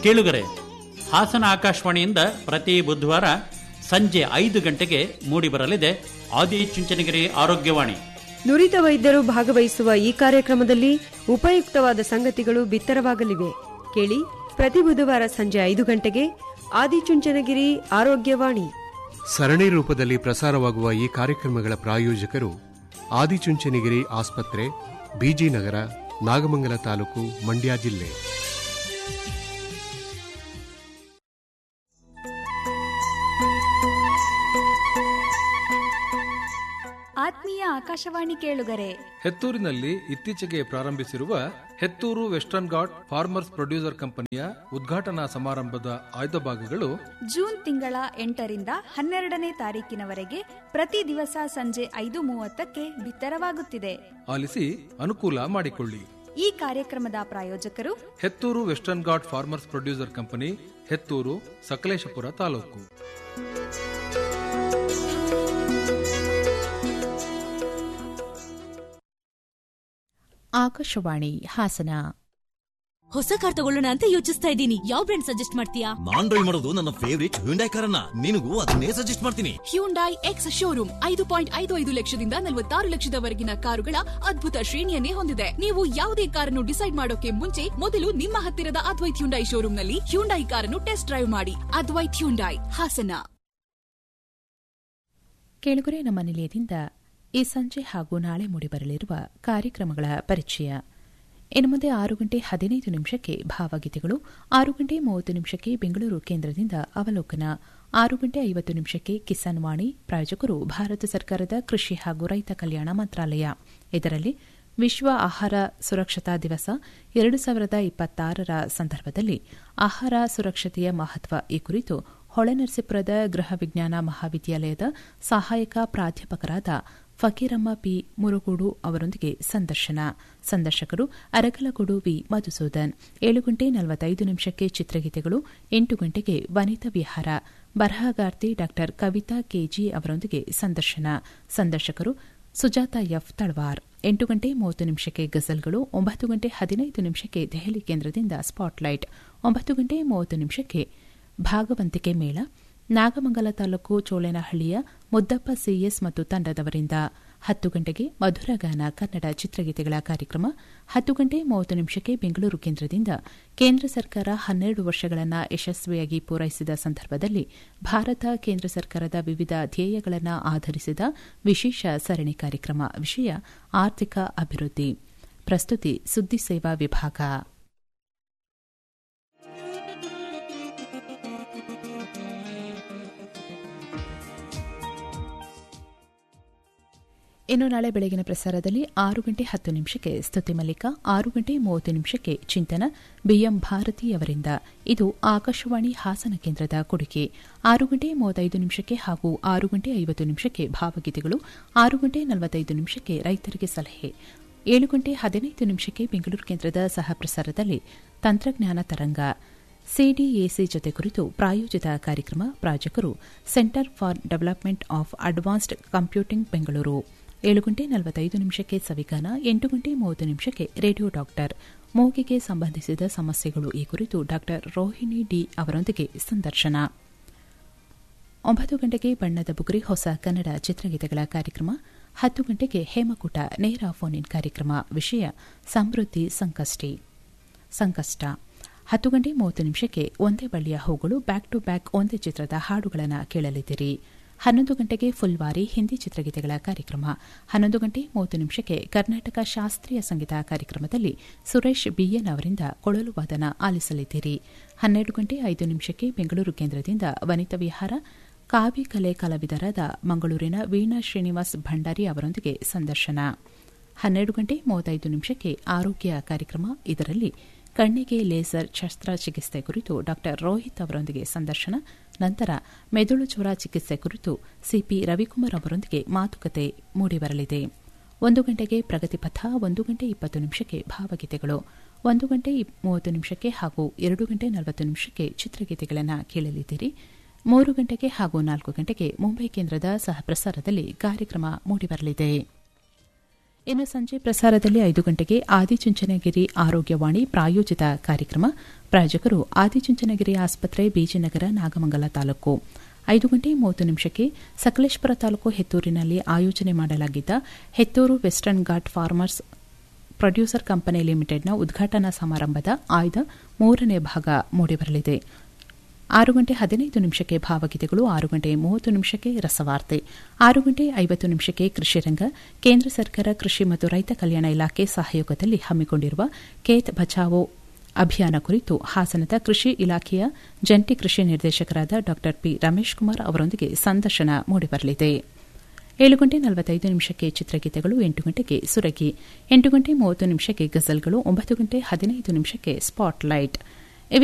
ಕೇಳುಗರೆ ಹಾಸನ ಆಕಾಶವಾಣಿಯಿಂದ ಪ್ರತಿ ಬುಧವಾರ ಸಂಜೆ ಐದು ಗಂಟೆಗೆ ಮೂಡಿಬರಲಿದೆ ಆದಿಚುಂಚನಗಿರಿ ಆರೋಗ್ಯವಾಣಿ ನುರಿತ ವೈದ್ಯರು ಭಾಗವಹಿಸುವ ಈ ಕಾರ್ಯಕ್ರಮದಲ್ಲಿ ಉಪಯುಕ್ತವಾದ ಸಂಗತಿಗಳು ಬಿತ್ತರವಾಗಲಿವೆ ಕೇಳಿ ಪ್ರತಿ ಬುಧವಾರ ಸಂಜೆ ಐದು ಗಂಟೆಗೆ ಆದಿಚುಂಚನಗಿರಿ ಆರೋಗ್ಯವಾಣಿ ಸರಣಿ ರೂಪದಲ್ಲಿ ಪ್ರಸಾರವಾಗುವ ಈ ಕಾರ್ಯಕ್ರಮಗಳ ಪ್ರಾಯೋಜಕರು ಆದಿಚುಂಚನಗಿರಿ ಆಸ್ಪತ್ರೆ ಬಿಜಿನಗರ ನಾಗಮಂಗಲ ತಾಲೂಕು ಮಂಡ್ಯ ಜಿಲ್ಲೆ ಆತ್ಮೀಯ ಆಕಾಶವಾಣಿ ಕೇಳುಗರೆ ಹೆತ್ತೂರಿನಲ್ಲಿ ಇತ್ತೀಚೆಗೆ ಪ್ರಾರಂಭಿಸಿರುವ Hettur western ghat farmers producer ಕಂಪನಿಯ ಉದ್ಘಾಟನಾ ಸಮಾರಂಭದ ಆಯ್ದ ಭಾಗಗಳು ಜೂನ್ ತಿಂಗಳ ಎಂಟರಿಂದ ಹನ್ನೆರಡನೇ ತಾರೀಕಿನವರೆಗೆ ಪ್ರತಿ ದಿವಸ ಸಂಜೆ ಐದು ಮೂವತ್ತಕ್ಕೆ ಬಿತ್ತರವಾಗುತ್ತಿದೆ ಆಲಿಸಿ ಅನುಕೂಲ ಮಾಡಿಕೊಳ್ಳಿ ಈ ಕಾರ್ಯಕ್ರಮದ ಪ್ರಾಯೋಜಕರು Hettur western ghat farmers producer company Hettur Sakleshpur taluk Akashvani Hassan ಹೊಸ ಕಾರ್ ತಗೊಳ್ಳೋಣ ಅಂತ ಯೋಚಿಸ್ತಾ ಇದ್ದೀನಿ ಯಾವ ಬ್ರ್ಯಾಂಡ್ ಸಜೆಸ್ಟ್ ಮಾಡ್ತೀಯಾ ನಾನ್ ಡ್ರೈವ್ ಮಾಡೋದು ನನ್ನ ಫೇವರಿಟ್ ಹ್ಯುಂಡೈ ಕಾರನ್ನ ನಿನಗೂ ಅದನ್ನೇ ಸಜೆಸ್ಟ್ ಮಾಡ್ತೀನಿ ಹ್ಯೂಂಡೈ ಎಕ್ಸ್ ಶೋರೂಮ್ ಐದು ಪಾಯಿಂಟ್ ಐದು ಐದು ಲಕ್ಷದಿಂದ ನಲವತ್ತಾರು ಲಕ್ಷದವರೆಗಿನ ಕಾರುಗಳ ಅದ್ಭುತ ಶ್ರೇಣಿಯನ್ನೇ ಹೊಂದಿದೆ ನೀವು ಯಾವುದೇ ಕಾರನ್ನು ಡಿಸೈಡ್ ಮಾಡೋಕೆ ಮುಂಚೆ ಮೊದಲು ನಿಮ್ಮ ಹತ್ತಿರದ ಅದ್ವೈತ್ ಹ್ಯುಂಡೈ ಶೋರೂಮ್ನಲ್ಲಿ ಹ್ಯುಂಡೈ ಕಾರನ್ನು ಟೆಸ್ಟ್ ಡ್ರೈವ್ ಮಾಡಿ ಅದ್ವೈತ್ ಹ್ಯುಂಡೈ ಹಾಸನ ಕೇಳುಗರೆ ನಮ್ಮ ನಿಲಯದಿಂದ ಈ ಸಂಜೆ ಹಾಗೂ ನಾಳೆ ಮೂಡಿಬರಲಿರುವ ಕಾರ್ಯಕ್ರಮಗಳ ಪರಿಚಯ ಇನ್ನು ಮುಂದೆ ಆರು ಗಂಟೆ ಹದಿನೈದು ನಿಮಿಷಕ್ಕೆ ಭಾವಗೀತೆಗಳು ಆರು ಗಂಟೆ ಮೂವತ್ತು ನಿಮಿಷಕ್ಕೆ ಬೆಂಗಳೂರು ಕೇಂದ್ರದಿಂದ ಅವಲೋಕನ ಆರು ಗಂಟೆ ಐವತ್ತು ನಿಮಿಷಕ್ಕೆ ಕಿಸಾನ್ ವಾಣಿ ಪ್ರಾಯೋಜಕರು ಭಾರತ ಸರ್ಕಾರದ ಕೃಷಿ ಹಾಗೂ ರೈತ ಕಲ್ಯಾಣ ಮಂತ್ರಾಲಯ ಇದರಲ್ಲಿ ವಿಶ್ವ ಆಹಾರ ಸುರಕ್ಷತಾ ದಿವಸ ಎರಡು ಸಾವಿರದ ಇಪ್ಪತ್ತಾರರ ಸಂದರ್ಭದಲ್ಲಿ ಆಹಾರ ಸುರಕ್ಷತೆಯ ಮಹತ್ವ ಈ ಕುರಿತು ಹೊಳೆನರಸೀಪುರದ ಗೃಹ ವಿಜ್ಞಾನ ಮಹಾವಿದ್ಯಾಲಯದ ಸಹಾಯಕ ಪ್ರಾಧ್ಯಾಪಕರಾದ ಫಕೀರಮ್ಮ ಪಿ ಮುರುಗೋಡು ಅವರೊಂದಿಗೆ ಸಂದರ್ಶನ ಸಂದರ್ಶಕರು ಅರಕಲಗೂಡು ವಿ ಮಧುಸೂದನ್ ಏಳು ಗಂಟೆ ನಲವತ್ತೈದು ನಿಮಿಷಕ್ಕೆ ಚಿತ್ರಗೀತೆಗಳು ಎಂಟು ಗಂಟೆಗೆ ವನಿತಾ ವಿಹಾರ ಬರಹಗಾರ್ತಿ ಡಾ ಕವಿತಾ ಕೆಜಿ ಅವರೊಂದಿಗೆ ಸಂದರ್ಶನ ಸಂದರ್ಶಕರು ಸುಜಾತ ಎಫ್ ತಳವಾರ್ ಎಂಟು ಗಂಟೆ ಮೂವತ್ತು ನಿಮಿಷಕ್ಕೆ ಗಜಲ್ಗಳು ಒಂಬತ್ತು ಗಂಟೆ ಹದಿನೈದು ನಿಮಿಷಕ್ಕೆ ದೆಹಲಿ ಕೇಂದ್ರದಿಂದ ಸ್ಪಾಟ್ಲೈಟ್ ಒಂಬತ್ತು ಗಂಟೆ ಮೂವತ್ತು ನಿಮಿಷಕ್ಕೆ ಭಾಗವಂತಿಕೆ ಮೇಳ ನಾಗಮಂಗಲ ತಾಲೂಕು ಚೋಳೇನಹಳ್ಳಿಯ ಮುದ್ದಪ್ಪ ಸಿಎಸ್ ಮತ್ತು ತಂಡದವರಿಂದ ಹತ್ತು ಗಂಟೆಗೆ ಮಧುರಗಾನ ಕನ್ನಡ ಚಿತ್ರಗೀತೆಗಳ ಕಾರ್ಯಕ್ರಮ ಹತ್ತು ಗಂಟೆ ಮೂವತ್ತು ನಿಮಿಷಕ್ಕೆ ಬೆಂಗಳೂರು ಕೇಂದ್ರದಿಂದ ಕೇಂದ್ರ ಸರ್ಕಾರ ಹನ್ನೆರಡು ವರ್ಷಗಳನ್ನು ಯಶಸ್ವಿಯಾಗಿ ಪೂರೈಸಿದ ಸಂದರ್ಭದಲ್ಲಿ ಭಾರತ ಕೇಂದ್ರ ಸರ್ಕಾರದ ವಿವಿಧ ಧ್ಯೇಯಗಳನ್ನು ಆಧರಿಸಿದ ವಿಶೇಷ ಸರಣಿ ಕಾರ್ಯಕ್ರಮ ವಿಷಯ ಆರ್ಥಿಕ ಅಭಿವೃದ್ಧಿ ಪ್ರಸ್ತುತಿ ಸುದ್ದಿ ಸೇವಾ ವಿಭಾಗ ಇನ್ನು ನಾಳೆ ಬೆಳಗಿನ ಪ್ರಸಾರದಲ್ಲಿ ಆರು ಗಂಟೆ ಹತ್ತು ನಿಮಿಷಕ್ಕೆ ಸ್ತುತಿ ಮಲ್ಲಿಕ ಆರು ಗಂಟೆ ಮೂವತ್ತು ನಿಮಿಷಕ್ಕೆ ಚಿಂತನ ಬಿಎಂ ಭಾರತಿ ಅವರಿಂದ ಇದು ಆಕಾಶವಾಣಿ ಹಾಸನ ಕೇಂದ್ರದ ಕೊಡುಗೆ ಆರು ಗಂಟೆ ಮೂವತ್ತೈದು ನಿಮಿಷಕ್ಕೆ ಹಾಗೂ ಆರು ಗಂಟೆ ಐವತ್ತು ನಿಮಿಷಕ್ಕೆ ಭಾವಗೀತೆಗಳು ಆರು ಗಂಟೆ ನಲವತ್ತೈದು ನಿಮಿಷಕ್ಕೆ ರೈತರಿಗೆ ಸಲಹೆ ಏಳು ಗಂಟೆ ಹದಿನೈದು ನಿಮಿಷಕ್ಕೆ ಬೆಂಗಳೂರು ಕೇಂದ್ರದ ಸಹ ಪ್ರಸಾರದಲ್ಲಿ ತಂತ್ರಜ್ಞಾನ ತರಂಗ ಸಿಡಿಎಸಿ ಜೊತೆ ಕುರಿತು ಪ್ರಾಯೋಜಿತ ಕಾರ್ಯಕ್ರಮ ಪ್ರಾಯೋಜಕರು centre for development of advanced computing Bengaluru ಏಳು ಗಂಟೆ ನಲವತ್ತೈದು ನಿಮಿಷಕ್ಕೆ ಸವಿಗಾನ ಎಂಟು ಗಂಟೆ ಮೂವತ್ತು ನಿಮಿಷಕ್ಕೆ ರೇಡಿಯೋ ಡಾಕ್ಟರ್ ಮೂಗಿಗೆ ಸಂಬಂಧಿಸಿದ ಸಮಸ್ಯೆಗಳು ಈ ಕುರಿತು ಡಾ ರೋಹಿಣಿ ಡಿ ಅವರೊಂದಿಗೆ ಸಂದರ್ಶನ ಒಂಬತ್ತು ಗಂಟೆಗೆ ಬಣ್ಣದ ಬುಗುರಿ ಹೊಸ ಕನ್ನಡ ಚಿತ್ರಗೀತೆಗಳ ಕಾರ್ಯಕ್ರಮ ಹತ್ತು ಗಂಟೆಗೆ ಹೇಮಕೂಟ ನೇರ ಫೋನ್ ಇನ್ ಕಾರ್ಯಕ್ರಮ ವಿಷಯ ಸಮೃದ್ಧಿ ಸಂಕಷ್ಟಿ ಸಂಕಷ್ಟ ಹತ್ತು ಗಂಟೆ ಮೂವತ್ತು ನಿಮಿಷಕ್ಕೆ ಒಂದೇ ಬಳ್ಳಿಯ ಹೂಗಳು ಬ್ಯಾಕ್ ಟು ಬ್ಯಾಕ್ ಒಂದೇ ಚಿತ್ರದ ಹಾಡುಗಳನ್ನು ಕೇಳಲಿದ್ದೀರಿ ಹನ್ನೊಂದು ಗಂಟೆಗೆ ಫುಲ್ವಾರಿ ಹಿಂದಿ ಚಿತ್ರಗೀತೆಗಳ ಕಾರ್ಯಕ್ರಮ ಹನ್ನೊಂದು ಗಂಟೆ ಮೂವತ್ತು ನಿಮಿಷಕ್ಕೆ ಕರ್ನಾಟಕ ಶಾಸ್ತ್ರೀಯ ಸಂಗೀತ ಕಾರ್ಯಕ್ರಮದಲ್ಲಿ ಸುರೇಶ್ ಬಿಎನ್ ಅವರಿಂದ ಕೊಳಲು ವಾದನ ಆಲಿಸಲಿದ್ದೀರಿ ಹನ್ನೆರಡು ಗಂಟೆ ಐದು ನಿಮಿಷಕ್ಕೆ ಬೆಂಗಳೂರು ಕೇಂದ್ರದಿಂದ ವನಿತಾ ವಿಹಾರ ಕಾವಿ ಕಲೆ ಕಲಾವಿದರಾದ ಮಂಗಳೂರಿನ ವೀಣಾ ಶ್ರೀನಿವಾಸ್ ಭಂಡಾರಿ ಅವರೊಂದಿಗೆ ಸಂದರ್ಶನ ಹನ್ನೆರಡು ಗಂಟೆ ಮೂವತ್ತೈದು ನಿಮಿಷಕ್ಕೆ ಆರೋಗ್ಯ ಕಾರ್ಯಕ್ರಮ ಇದರಲ್ಲಿ ಕಣ್ಣಿಗೆ ಲೇಸರ್ ಶಸ್ತ್ರಚಿಕಿತ್ಸೆ ಕುರಿತು ಡಾ ರೋಹಿತ್ ಅವರೊಂದಿಗೆ ಸಂದರ್ಶನ ನಂತರ ಮೆದುಳು ಜ್ವರ ಚಿಕಿತ್ಸೆ ಕುರಿತು ಸಿಪಿ ರವಿಕುಮಾರ್ ಅವರೊಂದಿಗೆ ಮಾತುಕತೆ ಮೂಡಿಬರಲಿದೆ ಒಂದು ಗಂಟೆಗೆ ಪ್ರಗತಿಪಥ ಒಂದು ಗಂಟೆ ಇಪ್ಪತ್ತು ನಿಮಿಷಕ್ಕೆ ಭಾವಗೀತೆಗಳು ಒಂದು ಗಂಟೆ ಮೂವತ್ತು ನಿಮಿಷಕ್ಕೆ ಹಾಗೂ ಎರಡು ಗಂಟೆ ನಲವತ್ತು ನಿಮಿಷಕ್ಕೆ ಚಿತ್ರಗೀತೆಗಳನ್ನು ಕೇಳಲಿದ್ದೀರಿ ಮೂರು ಗಂಟೆಗೆ ಹಾಗೂ ನಾಲ್ಕು ಗಂಟೆಗೆ ಮುಂಬೈ ಕೇಂದ್ರದ ಸಹ ಪ್ರಸಾರದಲ್ಲಿ ಕಾರ್ಯಕ್ರಮ ಮೂಡಿಬರಲಿದೆ ಇನ್ನು ಸಂಜೆ ಪ್ರಸಾರದಲ್ಲಿ ಐದು ಗಂಟೆಗೆ ಆದಿಚುಂಚನಗಿರಿ ಆರೋಗ್ಯವಾಣಿ ಪ್ರಾಯೋಜಿತ ಕಾರ್ಯಕ್ರಮ ಪ್ರಾಯೋಜಕರು ಆದಿಚುಂಚನಗಿರಿ ಆಸ್ಪತ್ರೆ ಬೀಜನಗರ ನಾಗಮಂಗಲ ತಾಲೂಕು ಐದು ಗಂಟೆ ಮೂವತ್ತು ನಿಮಿಷಕ್ಕೆ ಸಕಲೇಶ್ಪುರ ತಾಲೂಕು ಹೆತ್ತೂರಿನಲ್ಲಿ ಆಯೋಜನೆ ಮಾಡಲಾಗಿದ್ದ Hettur western ghat farmers producer company ಲಿಮಿಟೆಡ್ನ ಉದ್ಘಾಟನಾ ಸಮಾರಂಭದ ಆಯ್ದ ಮೂರನೇ ಭಾಗ ಮೂಡಿಬರಲಿದೆ ಆರು ಗಂಟೆ ಹದಿನೈದು ನಿಮಿಷಕ್ಕೆ ಭಾವಗೀತೆಗಳು ಆರು ಗಂಟೆ ಮೂವತ್ತು ನಿಮಿಷಕ್ಕೆ ರಸವಾರ್ತೆ ಆರು ಗಂಟೆ ಐವತ್ತು ನಿಮಿಷಕ್ಕೆ ಕೃಷಿರಂಗ ಕೇಂದ್ರ ಸರ್ಕಾರ ಕೃಷಿ ಮತ್ತು ರೈತ ಕಲ್ಯಾಣ ಇಲಾಖೆ ಸಹಯೋಗದಲ್ಲಿ ಹಮ್ಮಿಕೊಂಡಿರುವ ಖೇತ್ ಬಚಾವೋ ಅಭಿಯಾನ ಕುರಿತು ಹಾಸನದ ಕೃಷಿ ಇಲಾಖೆಯ ಜಂಟಿ ಕೃಷಿ ನಿರ್ದೇಶಕರಾದ ಡಾ ಪಿ ರಮೇಶ್ ಕುಮಾರ್ ಅವರೊಂದಿಗೆ ಸಂದರ್ಶನ ಮೂಡಿಬರಲಿದೆ ಏಳು ಗಂಟೆ ನಲವತ್ತೈದು ನಿಮಿಷಕ್ಕೆ ಚಿತ್ರಗೀತೆಗಳು ಎಂಟು ಗಂಟೆಗೆ ಸುರಗಿ ಎಂಟು ಗಂಟೆ ಮೂವತ್ತು ನಿಮಿಷಕ್ಕೆ ಗಜಲ್ಗಳು ಒಂಬತ್ತು ಗಂಟೆ ಹದಿನೈದು ನಿಮಿಷಕ್ಕೆ ಸ್ಪಾಟ್ಲೈಟ್